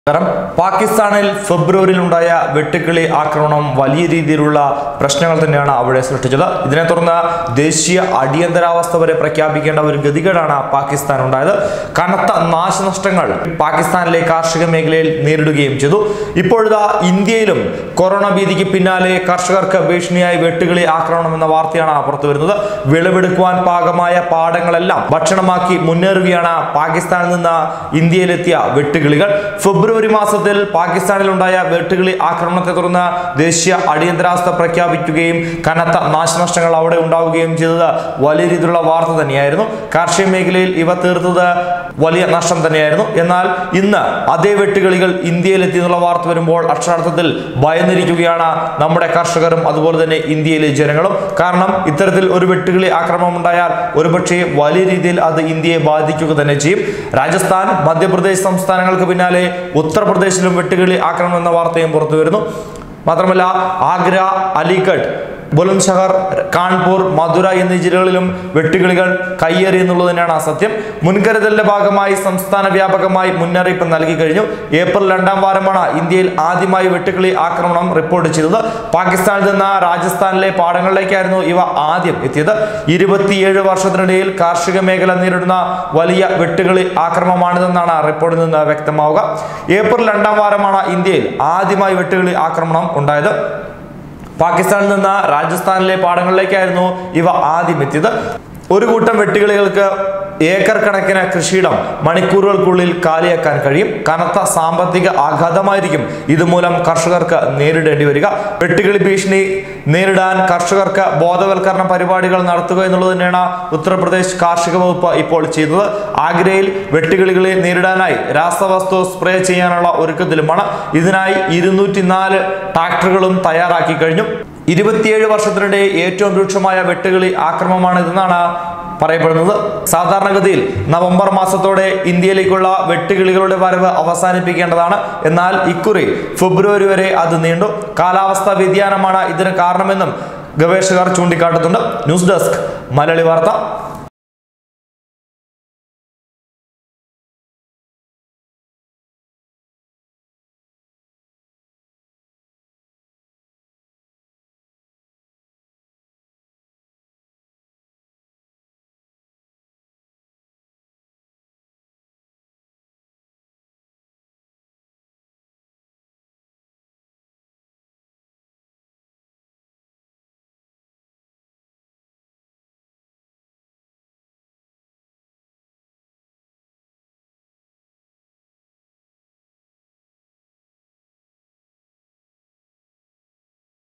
കാരണം പാകിസ്ഥാനിൽ ഫെബ്രുവരിയിൽ ഉണ്ടായ വെട്ടുക്കിളി ആക്രമണം വലിയ രീതിയിലുള്ള പ്രശ്നങ്ങൾ തന്നെയാണ് അവിടെ സൃഷ്ടിച്ചത് ഇതിനെ തുടർന്ന് ദേശീയ അടിയന്തരാവസ്ഥ വരെ പ്രഖ്യാപിക്കേണ്ട ഒരു ഗതികേടാണ് പാകിസ്ഥാൻ ഉണ്ടായത് കനത്ത നാശനഷ്ടങ്ങൾ പാകിസ്ഥാനിലെ കാർഷിക മേഖലയിൽ നേരിടുകയും ചെയ്തു ഇപ്പോഴിതാ ഇന്ത്യയിലും കൊറോണ ഭീതിക്ക് പിന്നാലെ കർഷകർക്ക് ഭീഷണിയായി വെട്ടുകിളി ആക്രമണം എന്ന വാർത്തയാണ് പുറത്തു വരുന്നത് വിളവെടുക്കുവാൻ പാകമായ പാടങ്ങളെല്ലാം ഭക്ഷണമാക്കി മുന്നേറുകയാണ് പാകിസ്ഥാനിൽ നിന്ന് ഇന്ത്യയിലെത്തിയ വെട്ടുകിളികൾ ഫെബ്രുവരി മാസത്തിൽ പാകിസ്ഥാനിൽ ഉണ്ടായ വെട്ടുകിളി ആക്രമണത്തെ തുടർന്ന് ദേശീയ അടിയന്തരാവസ്ഥ പ്രഖ്യാപിക്കുകയും കനത്ത നാശനഷ്ടങ്ങൾ അവിടെ ഉണ്ടാവുകയും ചെയ്തത് വലിയ രീതിയിലുള്ള വാർത്ത തന്നെയായിരുന്നു കാർഷിക മേഖലയിൽ ഇവ തീർത്തത് വലിയ നഷ്ടം തന്നെയായിരുന്നു എന്നാൽ ഇന്ന് അതേ വെട്ടുകിളികൾ ഇന്ത്യയിലെത്തി എന്നുള്ള വാർത്ത വരുമ്പോൾ അക്ഷരാർത്ഥത്തിൽ ഭയന്നിരിക്കുകയാണ് നമ്മുടെ കർഷകരും അതുപോലെ തന്നെ ഇന്ത്യയിലെ ജനങ്ങളും കാരണം ഇത്തരത്തിൽ ഒരു വെട്ടുകിളി ആക്രമണം ഉണ്ടായാൽ ഒരുപക്ഷെ വലിയ രീതിയിൽ അത് ഇന്ത്യയെ ബാധിക്കുക തന്നെ ചെയ്യും രാജസ്ഥാൻ മധ്യപ്രദേശ് സംസ്ഥാനങ്ങൾക്ക് പിന്നാലെ ഉത്തർപ്രദേശിലും വെട്ടുകിളി ആക്രമണം എന്ന വാർത്തയും പുറത്തു വരുന്നു മാത്രമല്ല ആഗ്ര അലിഗഡ് ബുലന്ദ്ഷഹർ കാൺപൂർ മധുര എന്നീ ജില്ലകളിലും വെട്ടുകിളികൾ കയ്യേറി എന്നുള്ളത് തന്നെയാണ് ആ സത്യം മുൻകരുതലിന്റെ ഭാഗമായി സംസ്ഥാന വ്യാപകമായി മുന്നറിയിപ്പ് നൽകി കഴിഞ്ഞു ഏപ്രിൽ രണ്ടാം വാരമാണ് ഇന്ത്യയിൽ ആദ്യമായി വെട്ടുകിളി ആക്രമണം റിപ്പോർട്ട് ചെയ്തത് പാകിസ്ഥാനിൽ നിന്ന് രാജസ്ഥാനിലെ പാടങ്ങളിലേക്കായിരുന്നു ഇവ ആദ്യം എത്തിയത് ഇരുപത്തിയേഴ് വർഷത്തിനിടയിൽ കാർഷിക മേഖല നേരിടുന്ന വലിയ വെട്ടുകിളി ആക്രമണമാണിതെന്നാണ് റിപ്പോർട്ടിൽ നിന്ന് വ്യക്തമാവുക ഏപ്രിൽ രണ്ടാം വാരമാണ് ഇന്ത്യയിൽ ആദ്യമായി വെട്ടുകിളി ആക്രമണം ഉണ്ടായത് പാകിസ്ഥാനിൽ നിന്ന് രാജസ്ഥാനിലെ പാടങ്ങളിലേക്കായിരുന്നു ഇവ ആദ്യം എത്തിയത് ഒരു കൂട്ടം വെട്ടുകിളികൾക്ക് ഏക്കർ കണക്കിന് കൃഷിയിടം മണിക്കൂറുകൾക്കുള്ളിൽ കാലിയാക്കാൻ കഴിയും കനത്ത സാമ്പത്തിക ആഘാതമായിരിക്കും ഇതുമൂലം കർഷകർക്ക് നേരിടേണ്ടി വരിക വെട്ടുകിളി ഭീഷണി നേരിടാൻ കർഷകർക്ക് ബോധവൽക്കരണ പരിപാടികൾ നടത്തുക എന്നുള്ളത് തന്നെയാണ് ഉത്തർപ്രദേശ് കാർഷിക വകുപ്പ് ഇപ്പോൾ ചെയ്തത് ആഗ്രയിൽ വെട്ടുകിളികളെ നേരിടാനായി രാസവസ്തു സ്പ്രേ ചെയ്യാനുള്ള ഒരുക്കത്തിലുമാണ് ഇതിനായി ഇരുന്നൂറ്റി നാല് ട്രാക്ടറുകളും തയ്യാറാക്കി കഴിഞ്ഞു ഇരുപത്തിയേഴ് വർഷത്തിനിടെ ഏറ്റവും രൂക്ഷമായ വെട്ടുകിളി ആക്രമണമാണിതെന്നാണ് പറയപ്പെടുന്നത് സാധാരണഗതിയിൽ നവംബർ മാസത്തോടെ ഇന്ത്യയിലേക്കുള്ള വെട്ടുകിളികളുടെ വരവ് അവസാനിപ്പിക്കേണ്ടതാണ് എന്നാൽ ഇക്കുറി ഫെബ്രുവരി വരെ അത് നീണ്ടു കാലാവസ്ഥാ വ്യതിയാനമാണ് ഇതിന് കാരണമെന്നും ഗവേഷകർ ചൂണ്ടിക്കാട്ടുന്നുണ്ട് ന്യൂസ് ഡെസ്ക് മലയാളി വാർത്ത